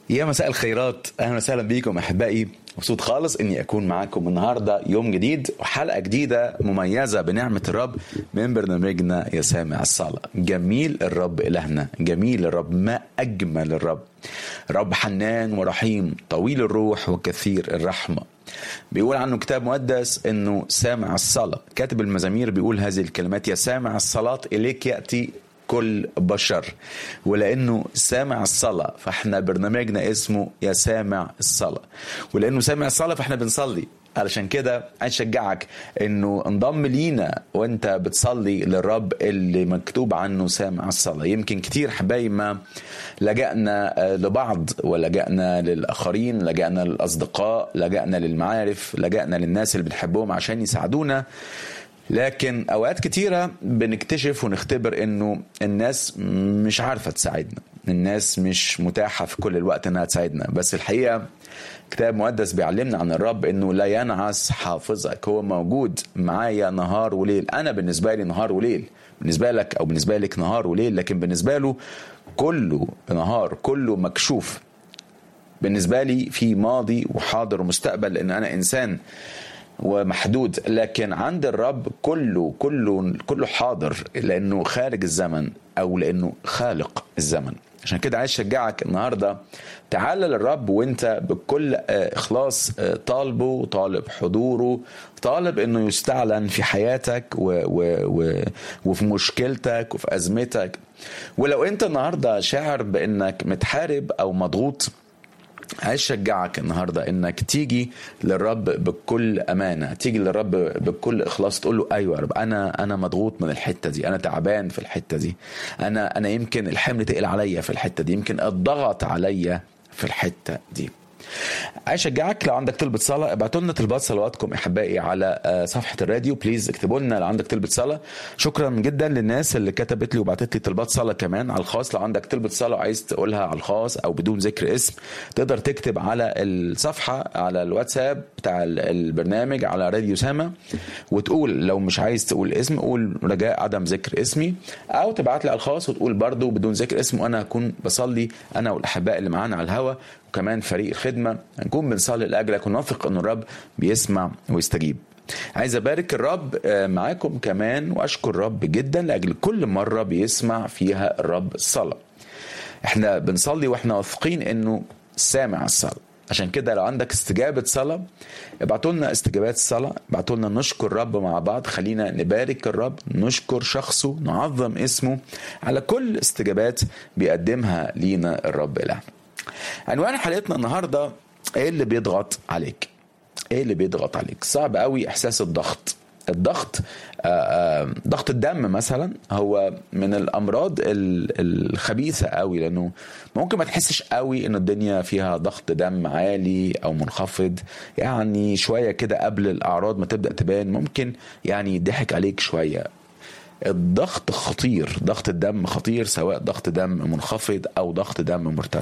يا مساء الخيرات اهلا وسهلا بيكم احبائي مبسوط خالص اني اكون معاكم النهارده يوم جديد وحلقه جديده مميزه بنعمه الرب من برنامجنا يا سامع الصلاه جميل الرب الهنا جميل الرب ما اجمل الرب رب حنان ورحيم طويل الروح وكثير الرحمه بيقول عنه كتاب مقدس انه سامع الصلاه كاتب المزامير بيقول هذه الكلمات يا سامع الصلاه اليك ياتي كل بشر ولانه سامع الصلاه فاحنا برنامجنا اسمه يا سامع الصلاه ولانه سامع الصلاه فاحنا بنصلي علشان كده عايز اشجعك انه انضم لينا وانت بتصلي للرب اللي مكتوب عنه سامع الصلاه يمكن كتير حبايب ما لجأنا لبعض ولجأنا للاخرين لجأنا للاصدقاء لجأنا للمعارف لجأنا للناس اللي بنحبهم عشان يساعدونا لكن اوقات كتيره بنكتشف ونختبر انه الناس مش عارفه تساعدنا الناس مش متاحه في كل الوقت انها تساعدنا بس الحقيقه كتاب مقدس بيعلمنا عن الرب انه لا ينعس حافظك هو موجود معايا نهار وليل انا بالنسبه لي نهار وليل بالنسبه لك او بالنسبه لك نهار وليل لكن بالنسبه له كله نهار كله مكشوف بالنسبه لي في ماضي وحاضر ومستقبل لان انا انسان ومحدود لكن عند الرب كله كله كله حاضر لانه خارج الزمن او لانه خالق الزمن عشان كده عايز اشجعك النهارده تعال للرب وانت بكل اخلاص طالبه طالب حضوره طالب انه يستعلن في حياتك و و و وفي مشكلتك وفي ازمتك ولو انت النهارده شاعر بانك متحارب او مضغوط عايز اشجعك النهارده انك تيجي للرب بكل امانه تيجي للرب بكل اخلاص تقول له ايوه يا رب انا انا مضغوط من الحته دي انا تعبان في الحته دي انا انا يمكن الحمل تقل عليا في الحته دي يمكن الضغط عليا في الحته دي عايز اشجعك لو عندك طلبة صلاة ابعتوا لنا طلبات صلواتكم احبائي على صفحة الراديو بليز اكتبوا لنا لو عندك طلبة صلاة شكرا جدا للناس اللي كتبت لي وبعتت لي طلبات صلاة كمان على الخاص لو عندك طلبة صلاة وعايز تقولها على الخاص او بدون ذكر اسم تقدر تكتب على الصفحة على الواتساب بتاع البرنامج على راديو سما وتقول لو مش عايز تقول اسم قول رجاء عدم ذكر اسمي او تبعت لي على الخاص وتقول برضو بدون ذكر اسم وانا هكون بصلي انا والاحباء اللي معانا على الهوا وكمان فريق الخدمة هنكون بنصلي لأجلك ونثق أن الرب بيسمع ويستجيب عايز أبارك الرب معاكم كمان وأشكر الرب جدا لأجل كل مرة بيسمع فيها الرب الصلاة احنا بنصلي واحنا واثقين انه سامع الصلاه عشان كده لو عندك استجابة صلاة ابعتوا لنا استجابات الصلاة ابعتوا لنا نشكر الرب مع بعض خلينا نبارك الرب نشكر شخصه نعظم اسمه على كل استجابات بيقدمها لينا الرب إلهنا عنوان حلقتنا النهارده ايه اللي بيضغط عليك ايه اللي بيضغط عليك صعب قوي احساس الضغط الضغط ضغط الدم مثلا هو من الامراض الخبيثه قوي لانه ممكن ما تحسش قوي ان الدنيا فيها ضغط دم عالي او منخفض يعني شويه كده قبل الاعراض ما تبدا تبان ممكن يعني يضحك عليك شويه الضغط خطير ضغط الدم خطير سواء ضغط دم منخفض او ضغط دم مرتفع